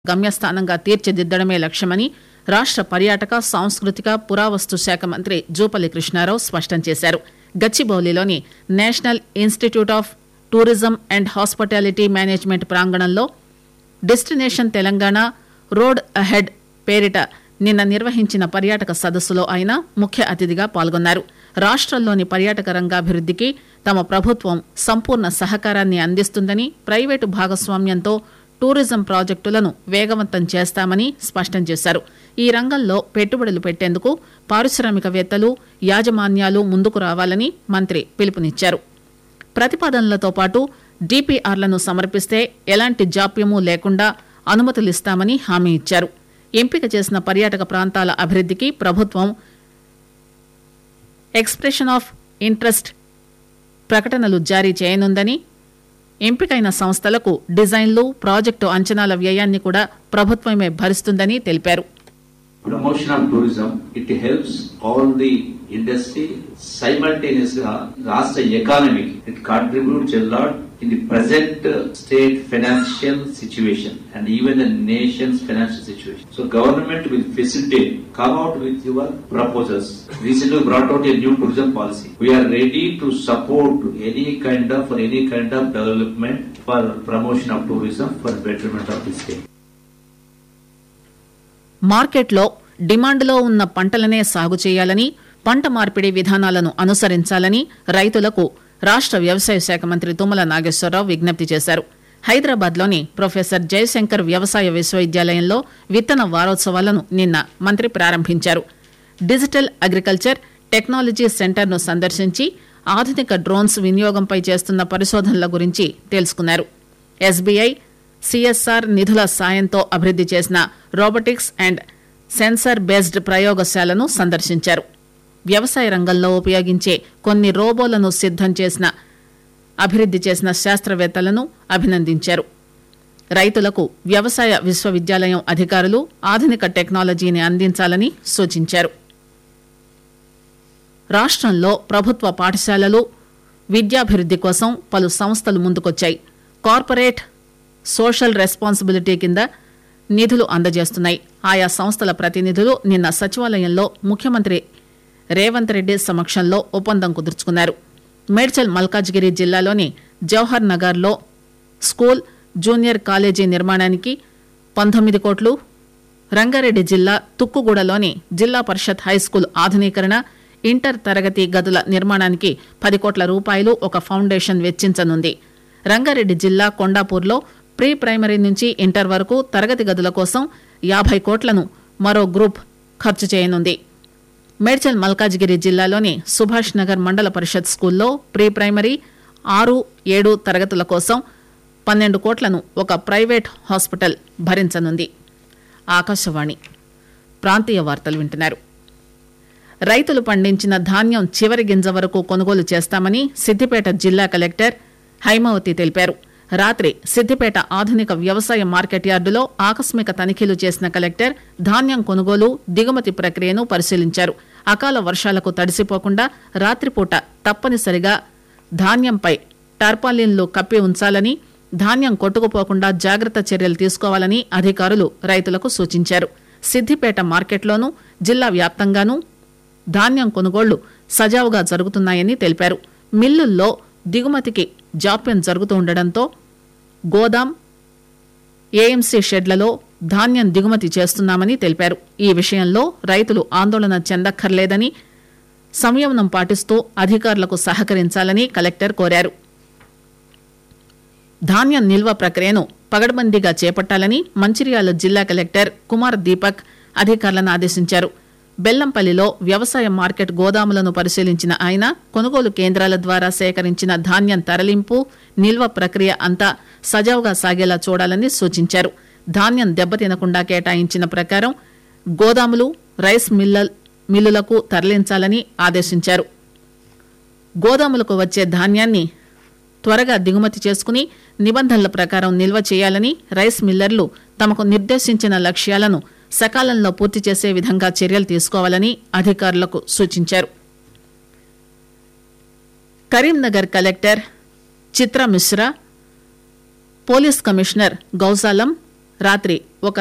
గమ్యస్థానంగా తీర్చిదిద్దడమే లక్ష్యమని రాష్ట పర్యాటక సాంస్కృతిక పురావస్తు శాఖ మంత్రి జూపల్లి కృష్ణారావు స్పష్టం చేశారు గచ్చిబౌలిలోని national institute of tourism and hospitality management ప్రాంగణంలో డెస్టినేషన్ తెలంగాణ రోడ్ అహెడ్ పేరిట నిన్న నిర్వహించిన పర్యాటక సదస్సులో ఆయన ముఖ్య అతిథిగా పాల్గొన్నారు రాష్టంలోని పర్యాటక రంగాభివృద్దికి తమ ప్రభుత్వం సంపూర్ణ సహకారాన్ని అందిస్తుందని ప్రైవేటు భాగస్వామ్యంతో టూరిజం ప్రాజెక్టులను వేగవంతం చేస్తామని స్పష్టం చేశారు ఈ రంగంలో పెట్టుబడులు పెట్టేందుకు పారిశ్రామికవేత్తలు యాజమాన్యాలు ముందుకు రావాలని మంత్రి పిలుపునిచ్చారు ప్రతిపాదనలతో పాటు డిపిఆర్లను సమర్పిస్తే ఎలాంటి జాప్యమూ లేకుండా అనుమతులిస్తామని హామీ ఇచ్చారు ఎంపిక చేసిన పర్యాటక ప్రాంతాల అభివృద్దికి ప్రభుత్వం ఎక్స్ప్రెషన్ ఆఫ్ ఇంట్రెస్ట్ ప్రకటనలు జారీ చేయనుందని ఎంపికైన సంస్థలకు డిజైన్లు ప్రాజెక్టు అంచనాల వ్యయాన్ని కూడా ప్రభుత్వమే భరిస్తుందని తెలిపారు promotion of tourism, it helps all the industry simultaneously రాష్ట్ర economy. It contributes a lot in the present uh, state financial situation and even the nation's financial situation. So government will facilitate, come out with your proposals. Recently we brought out a new tourism policy. We are ready to support any kind of, for any kind of development for promotion of tourism for betterment of the state. మార్కెట్లో డిమాండ్లో ఉన్న పంటలనే సాగు చేయాలని పంట మార్పిడి విధానాలను అనుసరించాలని రైతులకు రాష్ట వ్యవసాయ శాఖ మంత్రి తుమ్మల నాగేశ్వరరావు విజ్ఞప్తి చేశారు హైదరాబాద్లోని ప్రొఫెసర్ జయశంకర్ వ్యవసాయ విశ్వవిద్యాలయంలో విత్తన వారోత్సవాలను నిన్న మంత్రి ప్రారంభించారు డిజిటల్ అగ్రికల్చర్ టెక్నాలజీ సెంటర్ను సందర్శించి ఆధునిక డ్రోన్స్ వినియోగంపై చేస్తున్న పరిశోధనల గురించి తెలుసుకున్నారు ఎస్బీఐ సిఎస్ఆర్ నిధుల సాయంతో అభివృద్ది చేసిన రోబోటిక్స్ అండ్ సెన్సార్ బేస్డ్ ప్రయోగశాలను సందర్శించారు వ్యవసాయ రంగంలో ఉపయోగించే కొన్ని రోబోలను సిద్దం చేసిన అభివృద్ది చేసిన శాస్త్రవేత్తలను అభినందించారు రైతులకు వ్యవసాయ విశ్వవిద్యాలయం అధికారులు ఆధునిక టెక్నాలజీని అందించాలని సూచించారు రాష్ట్రంలో ప్రభుత్వ పాఠశాలలు విద్యాభివృద్ది కోసం పలు సంస్థలు ముందుకొచ్చాయి కార్పొరేట్ సోషల్ రెస్పాన్సిబిలిటీ కింద నిధులు అందజేస్తున్నాయి ఆయా సంస్థల ప్రతినిధులు నిన్న సచివాలయంలో ముఖ్యమంత్రి రేవంత్ రెడ్డి సమక్షంలో ఒప్పందం కుదుర్చుకున్నారు మేడ్చల్ మల్కాజ్గిరి జిల్లాలోని జవహర్ నగర్లో స్కూల్ జూనియర్ కాలేజీ నిర్మాణానికి పంతొమ్మిది కోట్లు రంగారెడ్డి జిల్లా తుక్కుగూడలోని జిల్లా పరిషత్ హైస్కూల్ ఆధునీకరణ ఇంటర్ తరగతి గదుల నిర్మాణానికి పది కోట్ల రూపాయలు ఒక ఫౌండేషన్ వెచ్చించనుంది రంగారెడ్డి జిల్లా కొండాపూర్లో ప్రీ ప్రైమరీ నుంచి ఇంటర్ వరకు తరగతి గదుల కోసం యాభై కోట్లను మరో గ్రూప్ ఖర్చు చేయనుంది మేడ్చల్ మల్కాజ్గిరి జిల్లాలోని సుభాష్ నగర్ మండల పరిషత్ స్కూల్లో ప్రీ ప్రైమరీ ఆరు ఏడు తరగతుల కోసం పన్నెండు కోట్లను ఒక ప్రైవేట్ హాస్పిటల్ భరించనుంది ఆకాశవాణి ప్రాంతీయ వార్తలు వింటున్నారు రైతులు పండించిన ధాన్యం చివరి గింజ వరకు కొనుగోలు చేస్తామని సిద్దిపేట జిల్లా కలెక్టర్ హైమావతి తెలిపారు రాత్రి సిద్దిపేట ఆధునిక వ్యవసాయ మార్కెట్ యార్డులో ఆకస్మిక తనిఖీలు చేసిన కలెక్టర్ ధాన్యం కొనుగోలు దిగుమతి ప్రక్రియను పరిశీలించారు అకాల వర్షాలకు తడిసిపోకుండా రాత్రిపూట తప్పనిసరిగా ధాన్యంపై టార్పాలిన్లు కప్పి ఉంచాలని ధాన్యం కొట్టుకుపోకుండా జాగ్రత్త చర్యలు తీసుకోవాలని అధికారులు రైతులకు సూచించారు సిద్దిపేట మార్కెట్లోనూ జిల్లా వ్యాప్తంగానూ ధాన్యం కొనుగోళ్లు సజావుగా జరుగుతున్నాయని తెలిపారు మిల్లుల్లో దిగుమతికి జాప్యం జరుగుతూ ఉండడంతో గోదాం ఏఎంసీ షెడ్లలో ధాన్యం దిగుమతి చేస్తున్నామని తెలిపారు ఈ విషయంలో రైతులు ఆందోళన చెందక్కర్లేదని సంయమనం పాటిస్తూ అధికారులకు సహకరించాలని కలెక్టర్ కోరారు ధాన్యం నిల్వ ప్రక్రియను పగడ్బందీగా చేపట్టాలని మంచిర్యాల జిల్లా కలెక్టర్ కుమార్ దీపక్ అధికారులను ఆదేశించారు బెల్లంపల్లిలో వ్యవసాయ మార్కెట్ గోదాములను పరిశీలించిన ఆయన కొనుగోలు కేంద్రాల ద్వారా సేకరించిన ధాన్యం తరలింపు నిల్వ ప్రక్రియ అంతా సజావుగా సాగేలా చూడాలని సూచించారు ధాన్యం దెబ్బతినకుండా కేటాయించిన ప్రకారం గోదాములు రైస్ మిల్ల మిల్లులకు తరలించాలని ఆదేశించారు గోదాములకు వచ్చే ధాన్యాన్ని త్వరగా దిగుమతి చేసుకుని నిబంధనల ప్రకారం నిల్వ చేయాలని రైస్ మిల్లర్లు తమకు నిర్దేశించిన లక్ష్యాలను సకాలంలో పూర్తి చేసే విధంగా చర్యలు తీసుకోవాలని అధికారులకు సూచించారు Karimnagar collector Chitra Mishra police commissioner Gaus Alam రాత్రి ఒక